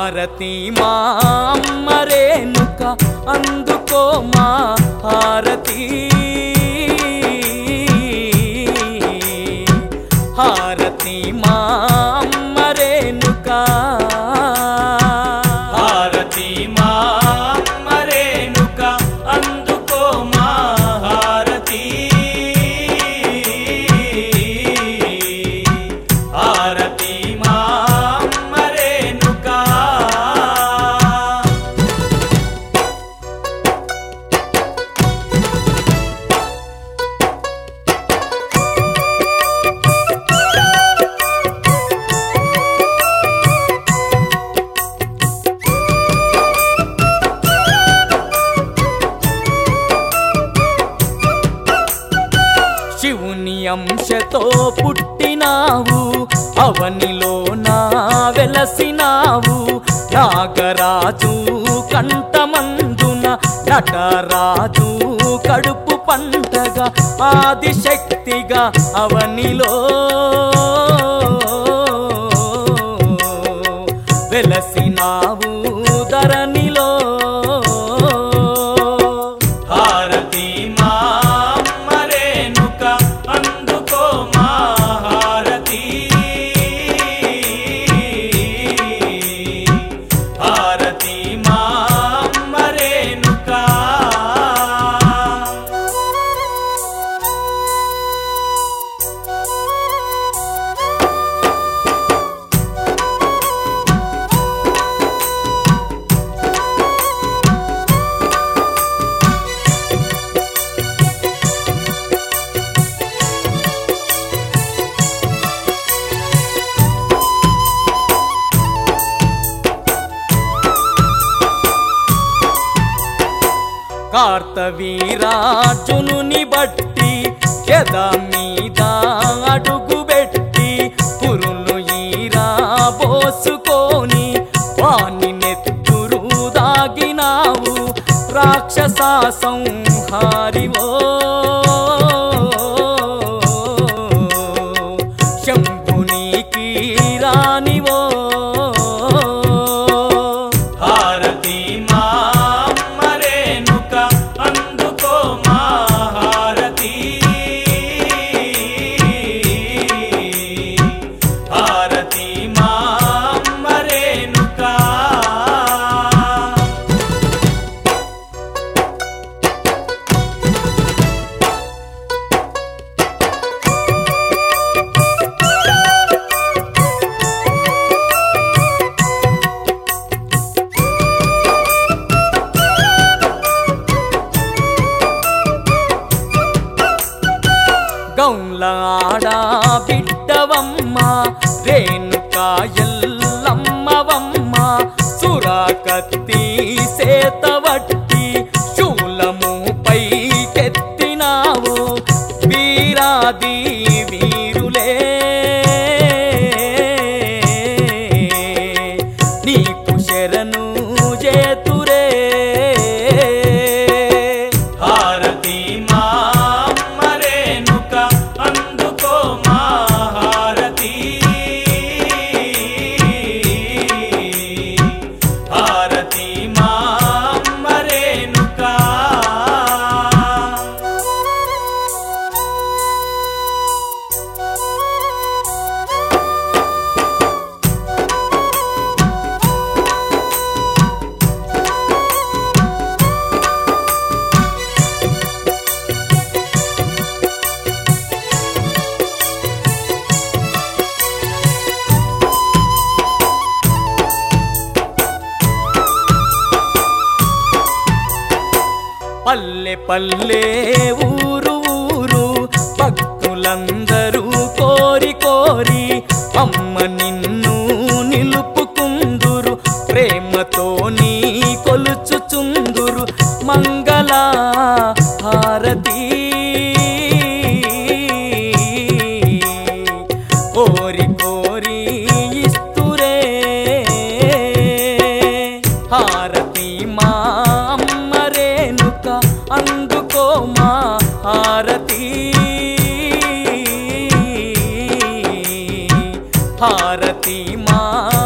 హారతి మా అమ్మ రేణుక అందుకో మా హారతి హారతి మా అమ్మ రేణుక హారతి మా అమ్మ రేణుక అందుకో మా హారతి హారతి మా అమ్మ రేణుక శివుని అంశతో పుట్టినావు అవనిలో నా వెలసినావు నాగరాజు కంఠమందున నటరాజు కడుపు పంటగా ఆదిశక్తిగా అవనిలో వెలసినావు ధరణిలో హారతి మా అమ్మ రేణుక అందుకో మా హారతి హారతి మా అమ్మ రేణుక కార్తవీరార్జునుని బట్టి ఎద మీద అడుగుబెట్టి పురులు ఈరా పోసుకొని వాణి నెత్తురు దాగినావు రాక్షస సంహారివో శంభునికి రానివో హారతి మా అమ్మ రేణుక అందుకో మా హారతి హారతి మా అమ్మ రేణుక గౌలాడా బిడ్డవమ్మ రేణుకా ఎల్లమ్మవమ్మ సురాకత్తి సేతవట్టి శూలము పైకెత్తినావు వీరాది వీరులే నీకు శరణు చేతురే హారతి మా అమ్మ రేణుక అందుకో మా హారతి హారతి మా అమ్మ రేణుక పల్లె పల్లె ఊరు ఊరు భక్తులందరూ కోరి కోరి అమ్మ నిన్ను నిలుపుకుందురు ప్రేమతో నీ కొలుచుచుందురు మంగళ హారతి కోరి కోరి ఇస్తురే హారతి మా అమ్మ రేణుక అందుకో మా హారతి హారతి మా